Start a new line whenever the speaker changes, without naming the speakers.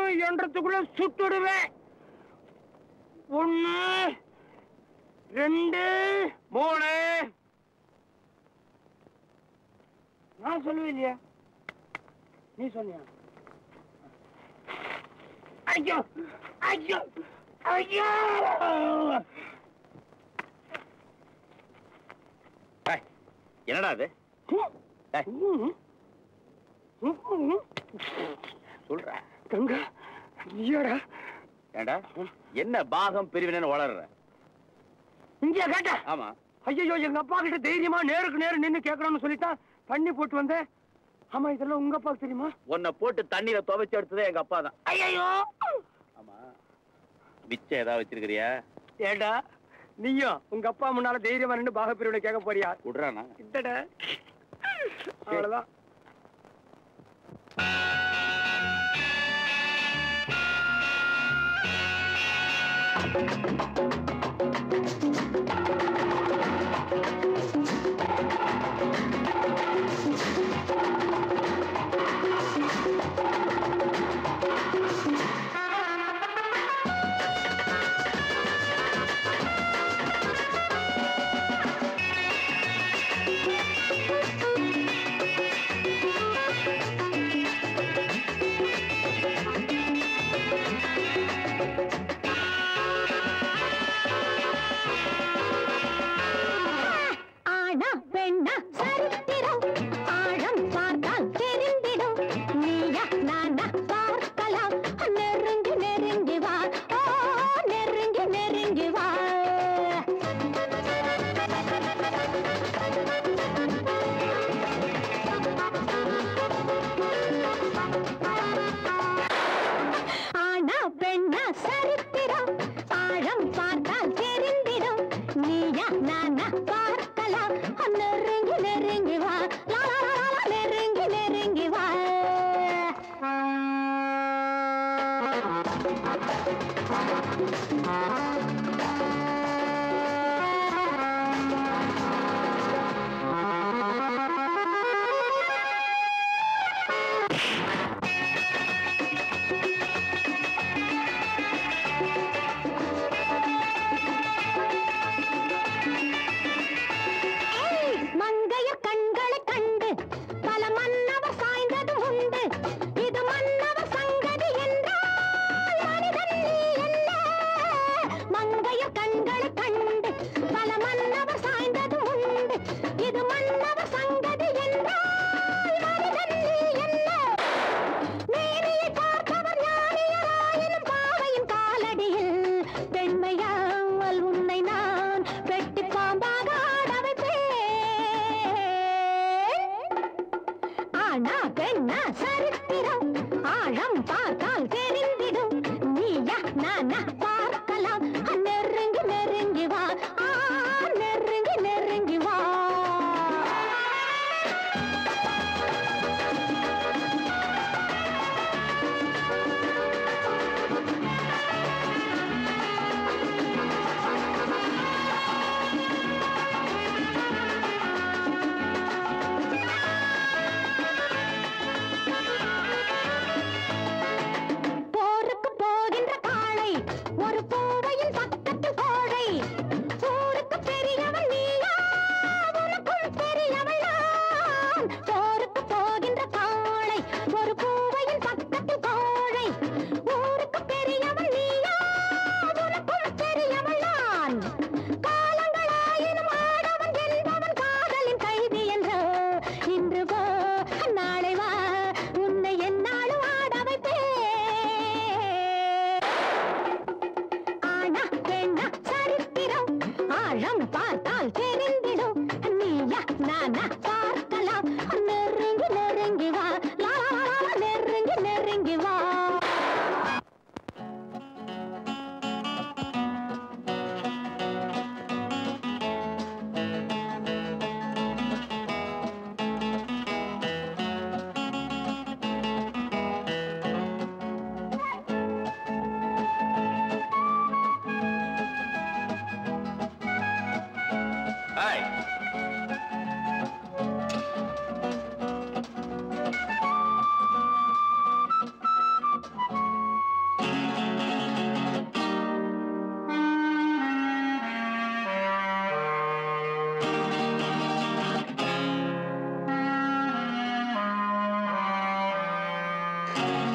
என்றதுக்குள்ள சுட்டுடுவேன் ஒண்ணு ரெண்டு மூணு நான் சொல்லுவேன் இல்லையா நீ சொன்னியா ஐயோ ஐயோ ஐயோ
ஏய், என்னடா அது ஏய், சொல்ற
கங்கா நீயாடா
ஏண்டா என்ன பாகம் பிரிவினு வளர்ற
இங்க கேட்ட
ஆமா
ஐயோ எங்க அப்பா கிட்ட தைரியமா நேருக்கு நேரு நின்னு கேட்கணும்னு சொல்லிட்டான் பண்ணி போட்டு வந்தேன் ஆமா இதெல்லாம் உங்க அப்பாவுக்கு தெரியுமா
உன்னை போட்டு தண்ணியில துவைச்சு எடுத்ததே எங்க அப்பா தான்
ஐயோ
ஆமா மிச்சம் ஏதாவது வச்சிருக்கிறியா
ஏடா நீயும் உங்க அப்பா முன்னால தைரியமா நின்னு பாக பிரிவினை கேட்க போறியா
விடுறானா
இல்லடா அவ்வளவுதான்
ஆனா பெண்ணா சரித்திரம் ஆழம் பார்த்தால் தெரிந்திடும் நீயா நானா பார்க்கலாம் நெருங்கி நெருங்கி வா ஓ நெருங்கி நெருங்கி வா ஆனா பெண்ணா சரித்திரம் ஆழம் பார்த்தால் தெரிந்திடும் நீயா நானா பார்க்கலாம் நெருங்கி நெருங்கி வா லா, லா, லா, லா, நெருங்கி நெருங்கி வா ஏய், மங்கைய கண்களை கண்டு பல மன்னவர் சாய்ந்ததும் உண்டு இது மன்னவர் சங்கதி என்றால் மனிதன் நீ என்ன மங்கைய கண்களை கண்டு பல மன்னவர் சாய்ந்ததும் உண்டு இது மன்னவர் சங்கதி என்றால் மனிதன் நீ என்ன மேனியை பார்த்தவர் ஞானியராயினும் பாவையின் காலடியில் பெண்மையாமல் உன்னை நான் வெட்டி பாம்பாக ஆட வைப்பேன் ஆனா பெண்ணா சரித்திரம் ஆழம் பார்த்தால் தெரிந்திடும் நீயா நானா பார்க்கலாம் நெருங்கி நெருங்கி வா ஆ, நெருங்கி நெருங்கி வா போருக்கு போகின்ற காளை ஒரு பூவையின் பக்கத்து கோழை ஊருக்கு பெரியவன் நீயா உனக்குள் பெரியவள் நான் போருக்கு போகின்ற காளை ஒரு பூவையின் பக்கத்து கோழை ஊருக்கு பெரியவன் நீயா உனக்குள் பெரியவள் நான் காலங்களாயினும் ஆடவன் என்பவன் காதலின் கைதி என்று இன்று வா நாளை வா உன்னை என்னாலும் ஆட வைப்பேன் ஆனா பெண்ணா சரித்திரம் ஆழம் பார்த்தால் தெரிந்திடும் நீயா நானா பார்க்கலாம் நெருங்கி நெருங்கி வா லா, லா, லா, லா, நெருங்கி நெருங்கி வா
ஏய்,
ஆ